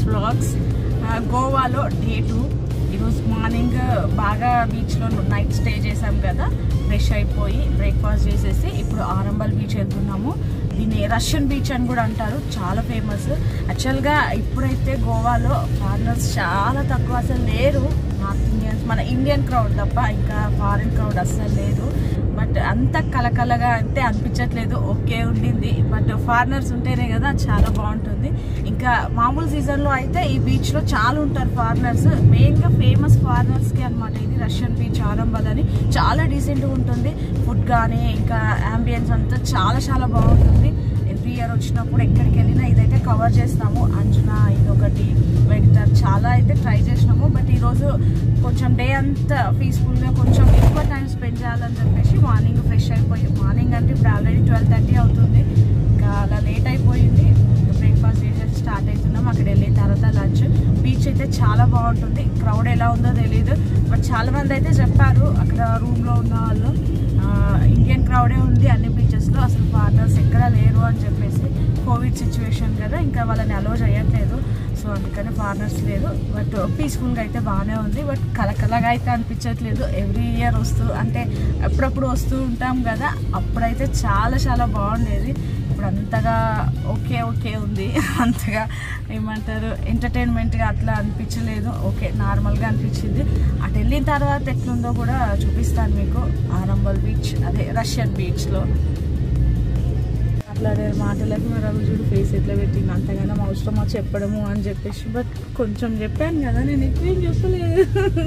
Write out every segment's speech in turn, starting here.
Vlogs గోవాలో day two ఈరోజు morning బాగా బీచ్లో నైట్ స్టే చేసాం కదా ఫ్రెష్ అయిపోయి బ్రేక్ఫాస్ట్ చేసేసి ఇప్పుడు ఆరంబల్ బీచ్ వెళ్తున్నాము దీన్ని రష్యన్ బీచ్ అని కూడా అంటారు చాలా ఫేమస్ యాక్చువల్గా ఇప్పుడైతే గోవాలో ఫారినర్స్ చాలా తక్కువ అసలు లేరు నార్త్ ఇండియన్స్ మన ఇండియన్ క్రౌడ్ తప్ప ఇంకా ఫారిన్ క్రౌడ్ అస్సలు లేదు బట్ అంత కలకలగా అంటే అనిపించట్లేదు ఓకే ఉండింది బట్ ఫారినర్స్ ఉంటేనే కదా చాలా బాగుంటుంది ఇంకా మామూలు సీజన్లో అయితే ఈ బీచ్లో చాలా ఉంటారు ఫారినర్స్ మెయిన్గా ఫేమస్ ఫారినర్స్కి అనమాట ఇది రష్యన్ బీచ్ ఆరంభల్ అని చాలా డీసెంట్గా ఉంటుంది ఫుడ్ కానీ ఇంకా అంబియన్స్ అంతా చాలా చాలా బాగుంటుంది ఎవ్రీ ఇయర్ వచ్చినప్పుడు ఎక్కడికి వెళ్ళినా ఇదైతే కవర్ చేస్తాము అంజనా ఇదొకటి వెంటర్ చాలా అయితే ట్రై చేసినాము బట్ ఈరోజు కొంచెం డే అంతా పీస్ఫుల్గా కొంచెం ఎక్కువ టైం స్పెండ్ చేయాలని చెప్పేసి మార్నింగ్ ఫ్రెష్ అయిపోయి మార్నింగ్ అంటే ఇప్పుడు ఆల్రెడీ ట్వెల్వ్ థర్టీ అవుతుంది ఇంకా అలా లేట్ అయిపోయింది బ్రేక్ఫాస్ట్ చేసేసి స్టార్ట్ అవుతున్నాం అక్కడ వెళ్ళిన తర్వాత లంచ్ బీచ్ అయితే చాలా బాగుంటుంది క్రౌడ్ ఎలా ఉందో తెలియదు బట్ చాలా మంది అయితే చెప్పారు అక్కడ రూమ్లో ఉన్న వాళ్ళు ఆ, ఇండియన్ క్రౌడే ఉంది అన్ని బీచెస్లో అసలు ఫారినర్స్ ఎక్కడ లేరు అని చెప్పేసి కోవిడ్ సిచ్యువేషన్ కదా ఇంకా వాళ్ళని అలో చేయట్లేదు సో అందుకని ఫారినర్స్ లేదు బట్ పీస్ఫుల్గా అయితే బాగానే ఉంది బట్ కలకలగా అయితే అనిపించట్లేదు ఎవ్రీ ఇయర్ వస్తూ అంటే అప్పుడప్పుడు వస్తూ ఉంటాం కదా అప్పుడైతే చాలా చాలా బాగుండేది ఇప్పుడు అంతగా ఓకే ఓకే ఉంది అంతగా ఏమంటారు ఎంటర్టైన్మెంట్గా అట్లా అనిపించలేదు ఓకే నార్మల్గా అనిపించింది అటు వెళ్ళిన తర్వాత ఎట్లుందో కూడా చూపిస్తాను మీకు ఆరంబల్ బీచ్ అదే రష్యన్ బీచ్లో మాట్లాడే మాటలకు మరి రవి చూడు ఫేస్ ఎట్లా పెట్టింది అంతగానో అవసరమా చెప్పడము అని చెప్పేసి బట్ కొంచెం చెప్పాను కదా నేను ఎక్కువ ఏం చెప్పలేదు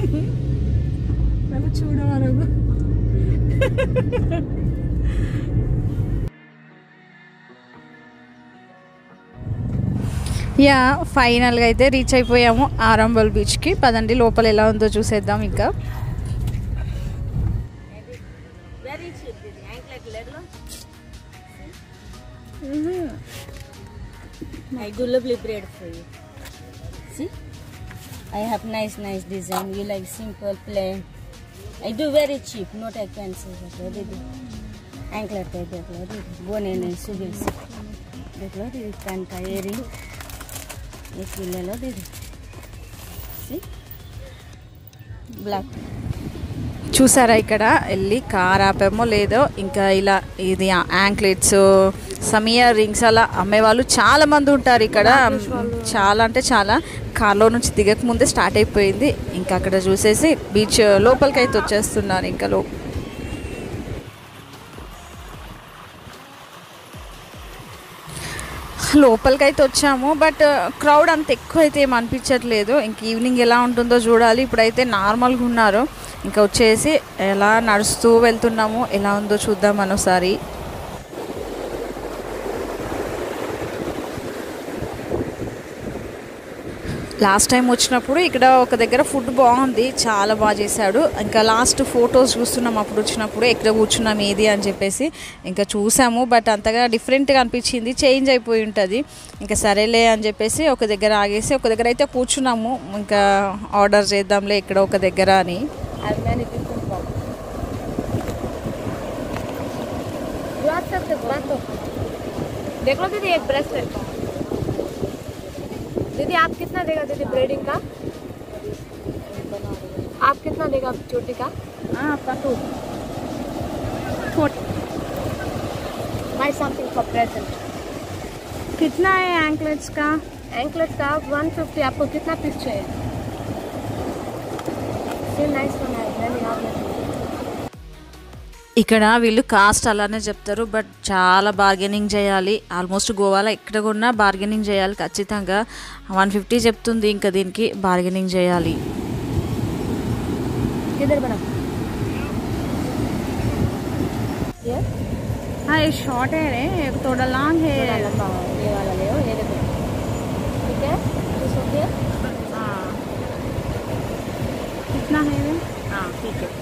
రవి చూడవా రఘు యా ఫైనల్గా అయితే రీచ్ అయిపోయాము ఆరంబల్ బీచ్కి పదండి లోపల ఎలా ఉందో చూసేద్దాం ఇంకా వెరీ చీప్ ఇది యాంక్లెట్ లెర్లో I do lovely bread for you. See? I have nice, nice design. You like simple, plain. I do very cheap, not expensive. Okay, didi. Anklet है देख लो दीदी बोने नहीं सुबह से देख लो दीदी कान का earring ये भी ले लो दीदी See? Black. చూసారా ఇక్కడ వెళ్ళి కార్ ఆపామో లేదో ఇంకా ఇలా ఇది యాంక్లెట్స్ సమియా రింగ్స్ అలా అమ్మేవాళ్ళు చాలా మంది ఉంటారు ఇక్కడ చాలా అంటే చాలా కార్లో నుంచి దిగక ముందే స్టార్ట్ అయిపోయింది ఇంకా అక్కడ చూసేసి బీచ్ లోపలికి అయితే వచ్చేస్తున్నాను ఇంకా లో లోపలికి అయితే వచ్చాము బట్ క్రౌడ్ అంత ఎక్కువ అయితే ఏం అనిపించట్లేదు ఇంక ఈవినింగ్ ఎలా ఉంటుందో చూడాలి ఇప్పుడైతే నార్మల్గా ఉన్నారు ఇంకా వచ్చేసి ఎలా నడుస్తూ వెళ్తున్నాము ఎలా ఉందో చూద్దాం మనోసారి లాస్ట్ టైం వచ్చినప్పుడు ఇక్కడ ఒక దగ్గర ఫుడ్ బాగుంది చాలా బాగా చేశాడు ఇంకా లాస్ట్ ఫొటోస్ చూస్తున్నాం అప్పుడు వచ్చినప్పుడు ఎక్కడ కూర్చున్నాం ఏది అని చెప్పేసి ఇంకా చూసాము బట్ అంతగా డిఫరెంట్గా అనిపించింది చేంజ్ అయిపోయి ఉంటుంది ఇంకా సరేలే అని చెప్పేసి ఒక దగ్గర ఆగేసి ఒక దగ్గర అయితే కూర్చున్నాము ఇంకా ఆర్డర్ చేద్దాంలే ఇక్కడ ఒక దగ్గర అని I have many people come. You are such a bato. देख लो दीदी एक ब्रेसलेट दीदी आप कितना देगा दीदी ब्रेडिंग का आप कितना देगा चोटी का Ah, patu. My something for present कितना है एंकलेट्स का एंकलेट का वन फिफ्टी आपको कितना पीस चाहिए Still nice one है मैंने आप में ఇక్కడ వీళ్ళు కాస్ట్ అలానే చెప్తారు బట్ చాలా బార్గెనింగ్ చేయాలి ఆల్మోస్ట్ గోవాలో ఎక్కడ కొన్నా బార్గెనింగ్ చేయాలి ఖచ్చితంగా వన్ ఫిఫ్టీ చెప్తుంది ఇంకా దీనికి బార్గెనింగ్ చేయాలి किधर बना ये ये शॉर्ट है रे थोड़ा लॉन्ग थोड़ा लंबा हो ये वाला ले ये देखो ठीक है टू सौ के कितना है रे हाँ ठीक है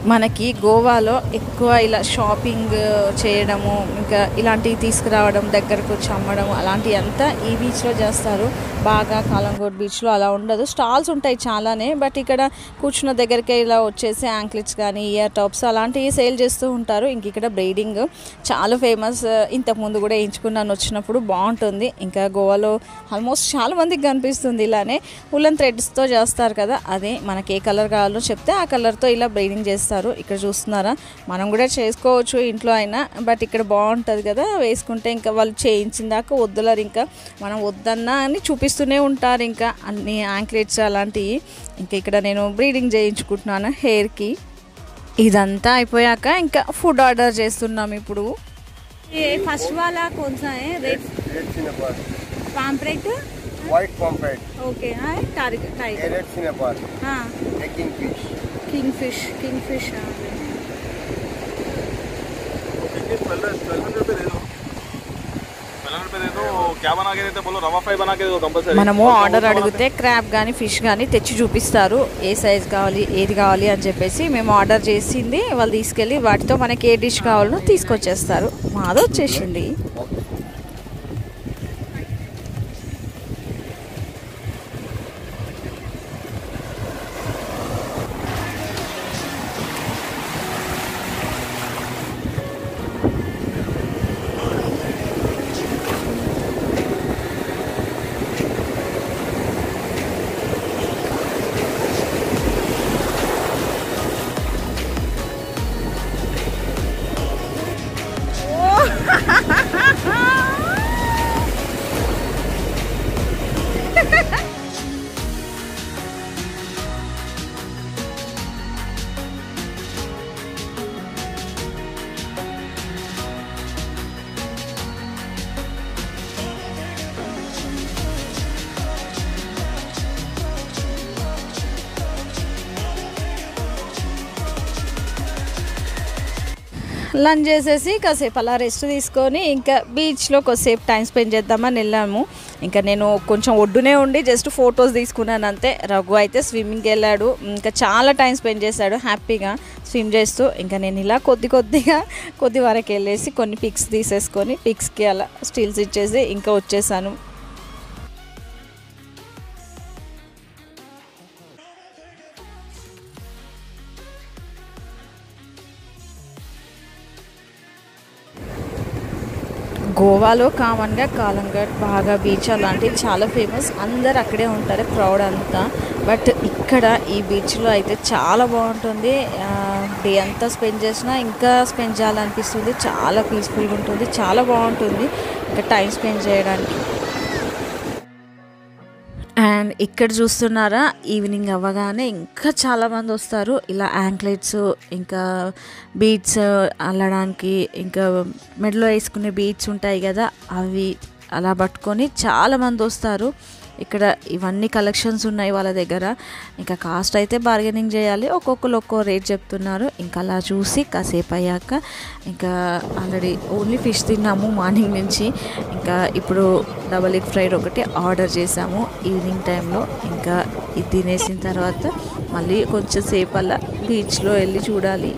మనకి గోవాలో ఎక్కువ ఇలా షాపింగ్ చేయడము ఇంకా ఇలాంటివి తీసుకురావడం దగ్గరకు వచ్చి అమ్మడం అలాంటివి అంతా ఈ బీచ్లో చేస్తారు బాగా కాలంగోడ్ బీచ్లో అలా ఉండదు స్టాల్స్ ఉంటాయి చాలానే బట్ ఇక్కడ కూర్చున్న దగ్గరికి ఇలా వచ్చేసి యాంక్లెట్స్ కానీ ఇయర్ టాప్స్ అలాంటివి సేల్ చేస్తూ ఉంటారు ఇంక ఇక్కడ బ్రీడింగ్ చాలా ఫేమస్ ఇంతకుముందు కూడా ఎంచుకున్నాను వచ్చినప్పుడు బాగుంటుంది ఇంకా గోవాలో ఆల్మోస్ట్ చాలా మందికి కనిపిస్తుంది ఇలానే ఉలన్ థ్రెడ్స్తో చేస్తారు కదా అదే మనకి ఏ కలర్ కావాలో చెప్తే ఆ కలర్తో ఇలా బ్రీడింగ్ చేస్తారు ఇక్కడ చూస్తున్నారా మనం కూడా చేసుకోవచ్చు ఇంట్లో అయినా బట్ ఇక్కడ బాగుంటుంది కదా వేసుకుంటే ఇంకా వాళ్ళు చేయించిందాక వద్దులరు ఇంకా మనం వద్దన్నా అని చూపిస్తూనే ఉంటారు ఇంకా అన్ని యాంక్లెట్స్ అలాంటివి ఇంకా ఇక్కడ నేను బ్రీడింగ్ చేయించుకుంటున్నాను హెయిర్కి ఇదంతా అయిపోయాక ఇంకా ఫుడ్ ఆర్డర్ చేస్తున్నాం ఇప్పుడు ఫస్ట్ వాళ్ళ కొంచెం rate red snapper pomfret white pomfret okay target ये रेड सिनेपार ये king fish king fish king fish twelve रुपये दे दो ट्वेल्व रुपये दे दो क्या बना के देते बोलो रवा फ्राई बना के दे दो कंपलसरी మనము ఆర్డర్ అడిగితే క్రాబ్ కానీ ఫిష్ కానీ తెచ్చి చూపిస్తారు ఏ సైజ్ కావాలి ఏది కావాలి అని చెప్పేసి మేము ఆర్డర్ చేసింది వాళ్ళు తీసుకెళ్ళి వాటితో మనకి ఏ డిష్ కావాలో తీసుకొచ్చేస్తారు మాది వచ్చేసింది లంచ్ చేసేసి కాసేపు అలా రెస్ట్ తీసుకొని ఇంకా బీచ్లో కొద్దిసేపు టైం స్పెండ్ చేద్దామని వెళ్ళాము ఇంకా నేను కొంచెం ఒడ్డునే ఉండి జస్ట్ ఫొటోస్ తీసుకున్నాను అంతే రఘు అయితే స్విమ్మింగ్కి వెళ్ళాడు ఇంకా చాలా టైం స్పెండ్ చేశాడు హ్యాపీగా స్విమ్ చేస్తూ ఇంకా నేను ఇలా కొద్ది కొద్దిగా కొద్ది వరకు వెళ్ళేసి కొన్ని పిక్స్ తీసేసుకొని పిక్స్కి అలా స్టిల్స్ ఇచ్చేసి ఇంకా వచ్చేసాను గోవాలో కామన్గా కాలంగట్ బాగా బీచ్ అలాంటివి చాలా ఫేమస్ అందరు అక్కడే ఉంటారు క్రౌడ్ అంతా బట్ ఇక్కడ ఈ బీచ్లో అయితే చాలా బాగుంటుంది డే అంతా స్పెండ్ చేసినా ఇంకా స్పెండ్ చేయాలనిపిస్తుంది చాలా పీస్ఫుల్గా ఉంటుంది చాలా బాగుంటుంది ఇంకా టైం స్పెండ్ చేయడానికి అండ్ ఇక్కడ చూస్తున్నారా ఈవినింగ్ అవ్వగానే ఇంకా చాలామంది వస్తారు ఇలా యాంక్లెట్స్ ఇంకా బీట్స్ అల్లడానికి ఇంకా మెడలో వేసుకునే బీట్స్ ఉంటాయి కదా అవి అలా పట్టుకొని చాలామంది వస్తారు ఇక్కడ ఇవన్నీ కలెక్షన్స్ ఉన్నాయి వాళ్ళ దగ్గర ఇంకా కాస్ట్ అయితే బార్గెనింగ్ చేయాలి ఒక్కొక్కరు ఒక్కో రేట్ చెప్తున్నారు ఇంకా అలా చూసి కాసేపు అయ్యాక ఇంకా ఆల్రెడీ ఓన్లీ ఫిష్ తిన్నాము మార్నింగ్ నుంచి ఇంకా ఇప్పుడు డబల్ ఎగ్ ఫ్రైడ్ ఒకటి ఆర్డర్ చేసాము ఈవినింగ్ టైంలో ఇంకా ఇది తినేసిన తర్వాత మళ్ళీ కొంచెం సేపు అలా బీచ్లో వెళ్ళి చూడాలి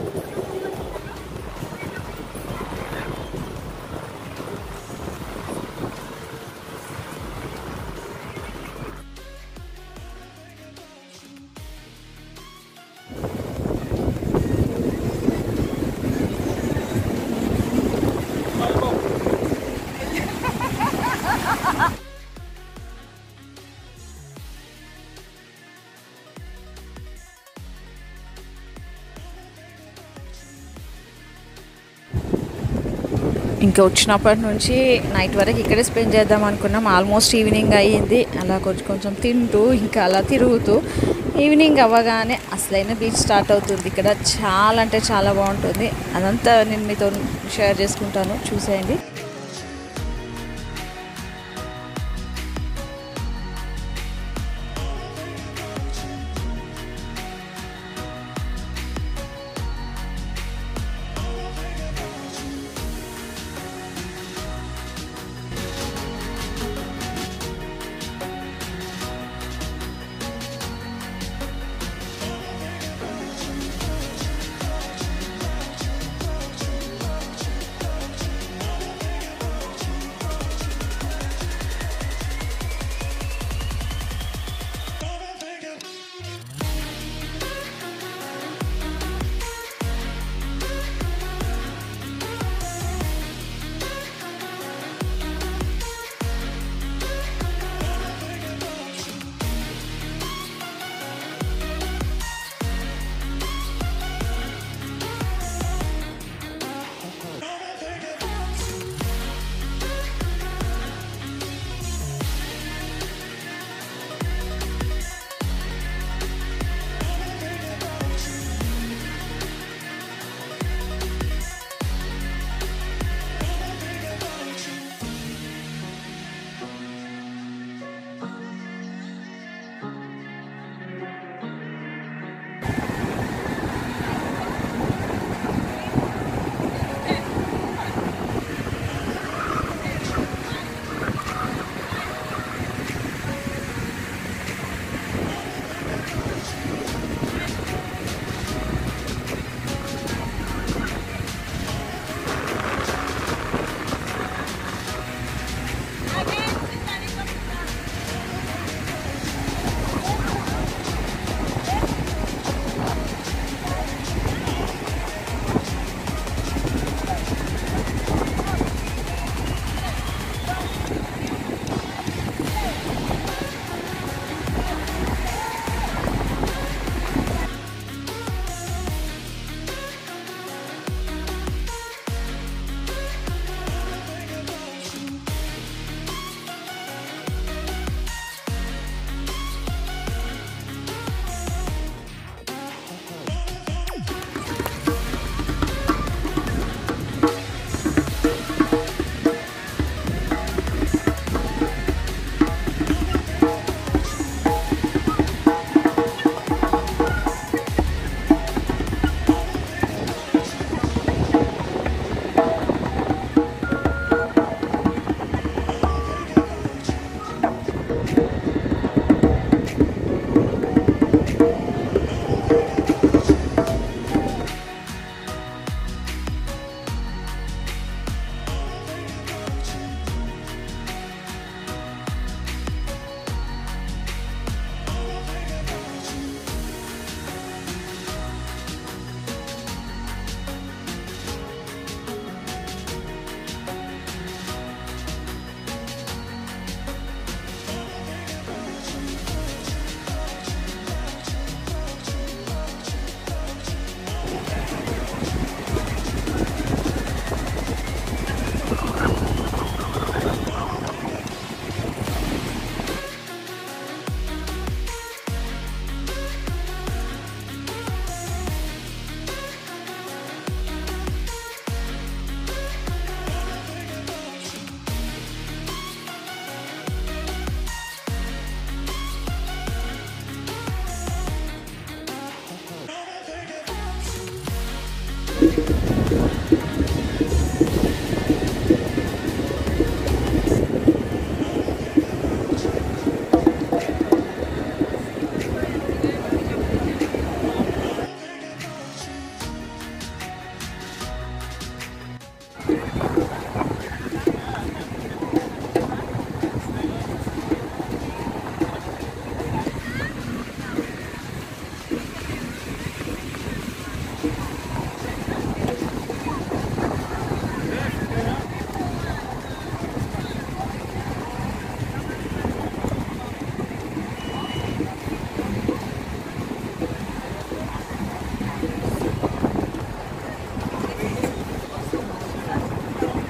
ఇంకా వచ్చినప్పటి నుంచి నైట్ వరకు ఇక్కడే స్పెండ్ చేద్దాం అనుకున్నాం ఆల్మోస్ట్ ఈవినింగ్ అయ్యింది అలా కొంచెం కొంచెం తింటూ ఇంకా అలా తిరుగుతూ ఈవినింగ్ అవ్వగానే అసలైన బీచ్ స్టార్ట్ అవుతుంది ఇక్కడ చాలా అంటే చాలా బాగుంటుంది అదంతా నేను మీతో షేర్ చేసుకుంటాను చూసేయండి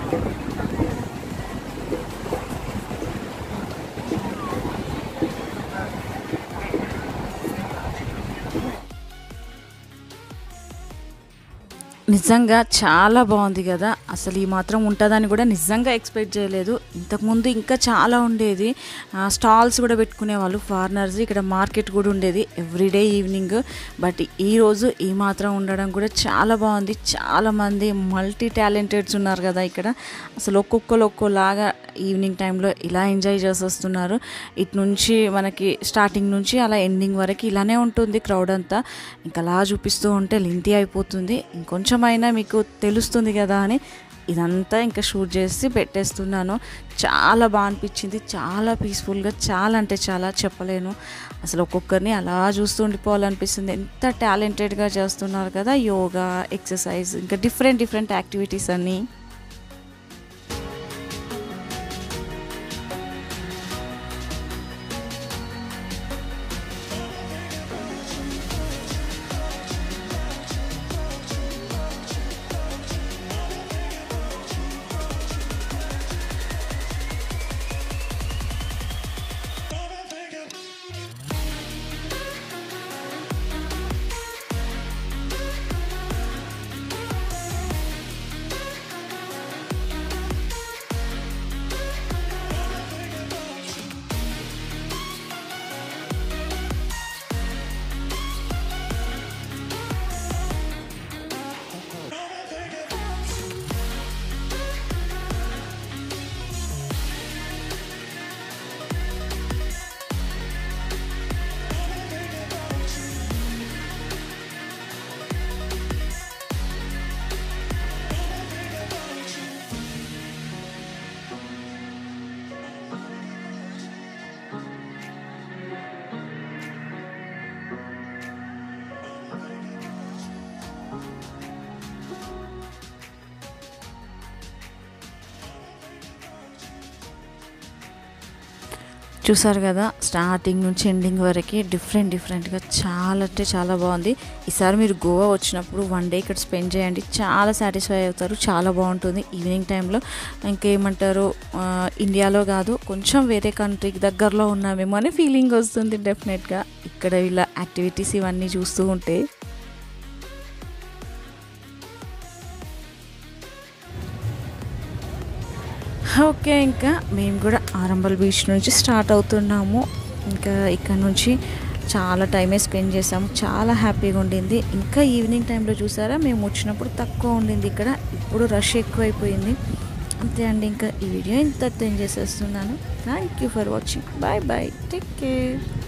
నిజంగా చాలా బాగుంది కదా అసలు ఈ మాత్రం ఉంటుందని కూడా నిజంగా ఎక్స్పెక్ట్ చేయలేదు ఇంతకుముందు ఇంకా చాలా ఉండేది ఆ, స్టాల్స్ కూడా పెట్టుకునే వాళ్ళు ఫారినర్స్ ఇక్కడ మార్కెట్ కూడా ఉండేది ఎవ్రీడే ఈవినింగ్ బట్ ఈ రోజు ఈ మాత్రం ఉండడం కూడా చాలా బాగుంది చాలా మంది మల్టీ టాలెంటెడ్స్ ఉన్నారు కదా ఇక్కడ అసలు ఒక్కొక్కరు ఒక్కోలాగా ఈవినింగ్ టైంలో ఇలా ఎంజాయ్ చేసి వస్తున్నారు ఇటు నుంచి మనకి స్టార్టింగ్ నుంచి అలా ఎండింగ్ వరకు ఇలానే ఉంటుంది క్రౌడ్ అంతా ఇంకా అలా చూపిస్తూ ఉంటే లెంతి అయిపోతుంది ఇంకొంచెమైనా మీకు తెలుస్తుంది కదా అని ఇదంతా ఇంకా షూట్ చేసి పెట్టేస్తున్నాను చాలా బాగా అనిపించింది చాలా పీస్ఫుల్గా చాలా అంటే చాలా చెప్పలేను అసలు ఒక్కొక్కరిని అలా చూస్తూ ఉండిపోవాలనిపిస్తుంది ఎంత టాలెంటెడ్గా చేస్తున్నారు కదా యోగా ఎక్సర్సైజ్ ఇంకా డిఫరెంట్ డిఫరెంట్ యాక్టివిటీస్ అన్నీ చూసారు కదా స్టార్టింగ్ నుంచి ఎండింగ్ వరకు డిఫరెంట్ డిఫరెంట్గా చాలా అంటే చాలా బాగుంది ఈసారి మీరు గోవా వచ్చినప్పుడు వన్ డే ఇక్కడ స్పెండ్ చేయండి చాలా సాటిస్ఫై అవుతారు చాలా బాగుంటుంది ఈవినింగ్ టైంలో ఇంకేమంటారు ఆ, ఇండియాలో కాదు కొంచెం వేరే కంట్రీకి దగ్గరలో ఉన్నామేమో అని ఫీలింగ్ వస్తుంది డెఫినెట్గా ఇక్కడ ఇలా యాక్టివిటీస్ ఇవన్నీ చూస్తూ ఉంటే ఓకే ఇంకా మేము కూడా ఆరంభల్ బీచ్ నుంచి స్టార్ట్ అవుతున్నాము ఇంకా ఇక్కడ నుంచి చాలా టైమే స్పెండ్ చేసాము చాలా హ్యాపీగా ఉండింది ఇంకా ఈవినింగ్ టైంలో చూసారా మేము వచ్చినప్పుడు తక్కువ ఉండింది ఇక్కడ ఇప్పుడు రష్ ఎక్కువైపోయింది అంతే అండి ఇంకా ఈ వీడియో ఇంత ఎంజాయ్ చేసేస్తున్నాను thank you for watching bye bye take care